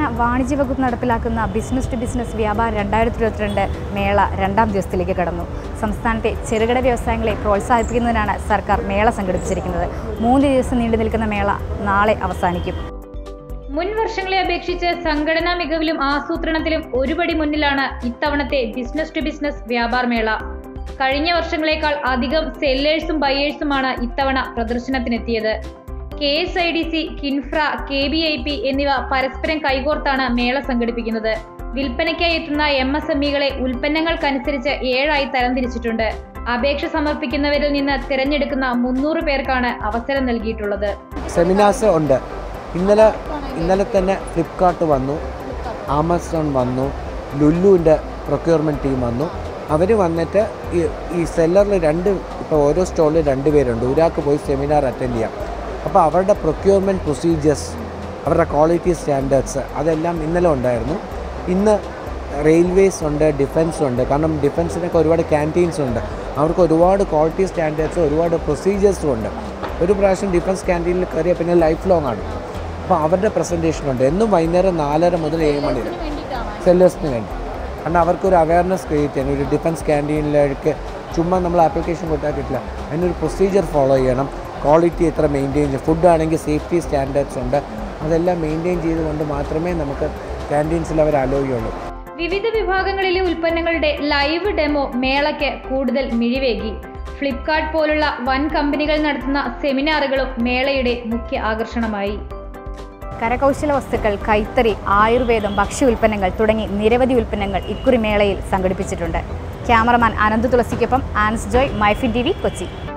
വാണിജ്യ വകുപ്പ് നടപ്പിലാക്കുന്ന ബിസിനസ് ടു ബിസിനസ് വ്യാപാര രണ്ടായിരത്തി ഇരുപത്തിരണ്ട് മേള രണ്ടാം ദിവസത്തിലേക്ക് കടന്നു സംസ്ഥാനത്തെ ചെറുകിട വ്യവസായങ്ങളെ പ്രോത്സാഹിപ്പിക്കുന്നതിനാണ് സർക്കാർ മേള സംഘടിപ്പിച്ചിരിക്കുന്നത് മൂന്ന് ദിവസം നീണ്ടു നിൽക്കുന്ന മേള നാളെ അവസാനിക്കും മുൻ വർഷങ്ങളെ അപേക്ഷിച്ച് സംഘടനാ മികവിലും ആസൂത്രണത്തിലും ഒരുപടി മുന്നിലാണ് ഇത്തവണത്തെ ബിസിനസ് ടു ബിസിനസ് വ്യാപാർ മേള കഴിഞ്ഞ വർഷങ്ങളെക്കാൾ അധികം സെല്ലേഴ്സും ബയേഴ്സുമാണ് ഇത്തവണ പ്രദർശനത്തിനെത്തിയത് K S I D C KINFRA K B I P എന്നിവ പരസ്പരം കൈകോർത്താണ് മേള സംഘടിപ്പിക്കുന്നത് വിൽപ്പനയ്ക്കായി എത്തുന്ന എം എസ് എം ഇകളെ ഉൽപ്പന്നങ്ങൾക്കനുസരിച്ച് ഏഴായി തരംതിരിച്ചിട്ടുണ്ട് അപേക്ഷ സമർപ്പിക്കുന്നവരിൽ നിന്ന് തിരഞ്ഞെടുക്കുന്ന മുന്നൂറ് പേർക്കാണ് അവസരം നൽകിയിട്ടുള്ളത് സെമിനാർസ് ഉണ്ട് ഇന്നലെ ഇന്നലെ തന്നെ ഫ്ലിപ്കാർട്ട് വന്നു ആമസോൺ വന്നു ലുല്ലുവിൻ്റെ പ്രൊക്യൂർമെൻറ്റ് ടീം വന്നു അവർ വന്നിട്ട് ഈ ഈ സെല്ലറിൽ രണ്ട് ഇപ്പോൾ ഓരോ സ്റ്റോളിൽ രണ്ട് പേരുണ്ട് ഒരാൾക്ക് പോയി സെമിനാർ അറ്റൻഡ് ചെയ്യാം അപ്പോൾ അവരുടെ പ്രൊക്യൂർമെൻറ്റ് പ്രൊസീജിയേഴ്സ് അവരുടെ ക്വാളിറ്റി സ്റ്റാൻഡേർഡ്സ് അതെല്ലാം ഇന്നലെ ഉണ്ടായിരുന്നു ഇന്ന് റെയിൽവേസ് ഉണ്ട് ഡിഫൻസ് ഉണ്ട് കാരണം ഡിഫൻസിനൊക്കെ ഒരുപാട് ക്യാൻറ്റീൻസ് ഉണ്ട് അവർക്ക് ഒരുപാട് ക്വാളിറ്റി സ്റ്റാൻഡേർഡ്സ് ഒരുപാട് പ്രൊസീജിയേഴ്സും ഉണ്ട് ഒരു പ്രാവശ്യം ഡിഫൻസ് ക്യാൻറ്റീനിൽ കയറിയാൽ പിന്നെ ലൈഫ് ലോങ് ആണ് അപ്പോൾ അവരുടെ പ്രസൻറ്റേഷൻ ഉണ്ട് എന്നും വൈകുന്നേരം നാലര മുതൽ ഏഴ് മണി വരെ സെല്ലേഴ്സിന് വേണ്ടി കാരണം അവർക്കൊരു അവയർനെസ് ക്രിയേറ്റ് ചെയ്യാൻ ഒരു ഡിഫൻസ് ക്യാൻറ്റീനിലേക്ക് ചുമ്മാ നമ്മൾ ആപ്ലിക്കേഷൻ കൊടുത്താൽ കിട്ടില്ല അതിനൊരു പ്രൊസീജിയർ ഫോളോ ചെയ്യണം ക്വാളിറ്റി എത്ര മെയിൻറ്റെയിൻ ചെയ്യും ഫുഡ് ആണെങ്കിൽ സേഫ്റ്റി സ്റ്റാൻഡേർഡ്സ് ഉണ്ട് അതെല്ലാം മെയിൻറ്റെയിൻ ചെയ്തുകൊണ്ട് മാത്രമേ നമുക്ക് ക്യാൻറ്റീൻസിൽ അവർ അലോ ചെയ്യുള്ളൂ വിവിധ വിഭാഗങ്ങളിലെ ഉൽപ്പന്നങ്ങളുടെ ലൈവ് ഡെമോ മേളയ്ക്ക് കൂടുതൽ മിഴിവേകി ഫ്ലിപ്കാർട്ട് പോലുള്ള വൻ കമ്പനികൾ നടത്തുന്ന സെമിനാറുകളും മേളയുടെ മുഖ്യ ആകർഷണമായി കരകൗശല വസ്തുക്കൾ കൈത്തറി ആയുർവേദം ഭക്ഷ്യ ഉൽപ്പന്നങ്ങൾ തുടങ്ങി നിരവധി ഉൽപ്പന്നങ്ങൾ ഇക്കുറി മേളയിൽ സംഘടിപ്പിച്ചിട്ടുണ്ട് ക്യാമറമാൻ അനന്ത് തുളസിക്കൊപ്പം Ans Joy Myfin T V Kochi